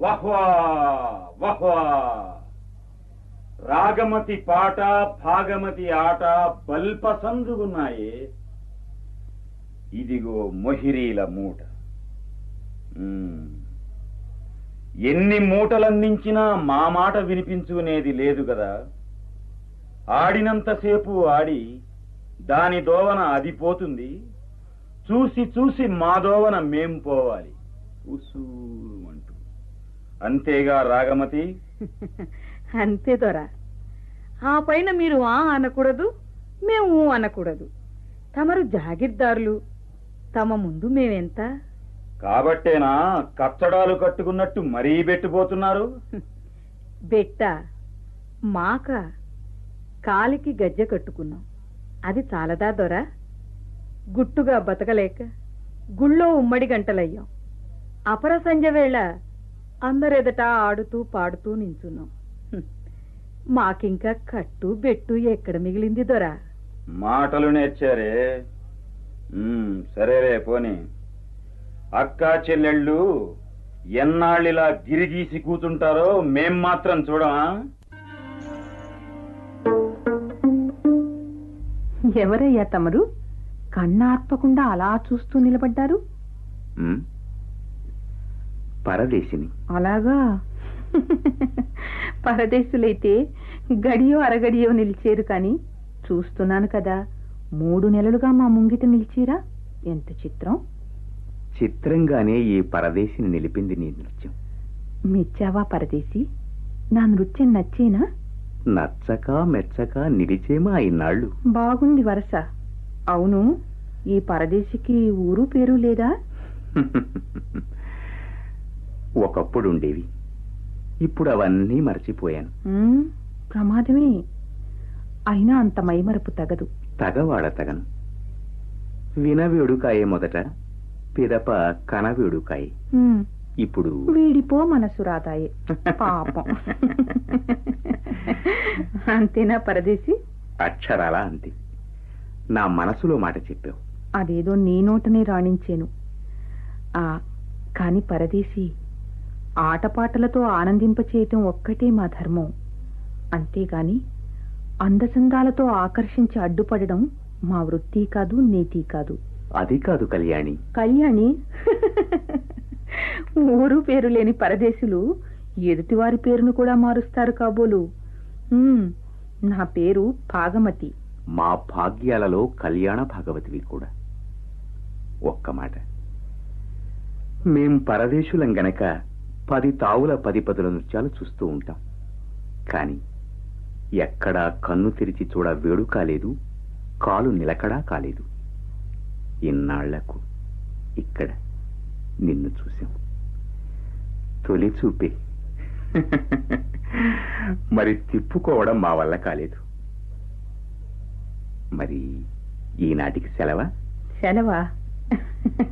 వహ్వా వహ్వా రాగమతి పాట భాగమతి ఆట బల్పసందుగున్నాయి ఇదిగో మొహిరీల మూట మ్మ్. ఎన్ని మూటలందించినా మా మాట వినిపించుకునేది లేదు కదా ఆడినంతసేపు ఆడి దాని దోవన అది పోతుంది చూసి చూసి మా దోవన మేం పోవాలి ఉసూ అంటూ అంతేగా రాగమతి అంతే దొర ఆ పైన మీరు ఆ అనకూడదు మేము ఊ అనకూడదు తమరు జాగిర్దారులు తమ ముందు మేమెంత కాబట్టేనా కచ్చడాలు కట్టుకున్నట్టు మరీ పెట్టిపోతున్నారు బెట్ట మాక కాలికి గజ్జె కట్టుకున్నాం అది చాలదా దొర గుట్టుగా బతకలేక గుళ్ళో ఉమ్మడి గంటలయ్యాం అపర సంజ వేళ అందరెదట ఆడుతూ పాడుతూ నించున్నాం హ్మ్. మాకింకా కట్టు బెట్టు ఎక్కడ మిగిలింది దొరా మాటలు నేర్చారే మ్మ్, సరేలే పోని అక్కా చెల్లెళ్ళు ఎన్నాళ్ళిలా గిరిగీసి కూతుంటారో మేం మాత్రం చూడమా ఎవరయ్యా తమరు కన్నార్పకుండా అలా చూస్తూ నిలబడ్డారు పరదేశిని అలాగా పరదేశులైతే గడియో అరగడియో నిలిచేరు కాని చూస్తున్నాను కదా మూడు నెలలుగా మా ముంగిట నిలిచిరా ఎంత చిత్రం చిత్రంగానే ఈ పరదేశిని నిలిపింది నీ నృత్యం మెచ్చావా పరదేశి నా నృత్యం నచ్చేనా నచ్చక మెచ్చక నిలిచేమా ఇన్నాళ్ళు బాగుంది వరస అవును ఈ పరదేశికి ఊరు పేరు లేదా ఒకప్పుడు ఉండేవి ఇప్పుడు అవన్నీ మర్చిపోయాను ఉమ్, ప్రమాదమే అయినా అంత మైమరపు తగదు తగవాడ తగను వినవేడుకాయే మొదట పిదప కనవేడుకాయే ఉమ్, ఇప్పుడు వీడిపో మనసు రాదాయే పాపం అంతేనా పరదేశి అక్షరాలా అంతే నా మనసులో మాట చెప్పావు అదేదో నీ నోటనే రాణించేను ఆ కాని పరదేశి ఆటపాటలతో ఆనందింపచేయటం ఒక్కటే మా ధర్మం అంతేగాని అందచందాలతో ఆకర్షించి అడ్డుపడడం మా వృత్తి కాదు నీతి కాదు అది కాదు కళ్యాణి కళ్యాణి ఊరు పేరు లేని పరదేశులు ఎదుటివారి పేరును కూడా మారుస్తారు కాబోలు ఉమ్, నా పేరు భాగమతి మా భాగ్యాలలో కళ్యాణ భాగవతివి కూడా ఒక్క మాట మేం పరదేశులం గనక పది తావుల పది పదుల నృత్యాలు చూస్తూ ఉంటాం కాని ఎక్కడా కన్ను తెరిచి చూడ వేడు కాలేదు కాలు నిలకడా కాలేదు ఇన్నాళ్లకు ఇక్కడ నిన్ను చూశాం తొలి చూపే మరి తిప్పుకోవడం మా వల్ల కాలేదు మరి ఈనాటికి సెలవా సెలవా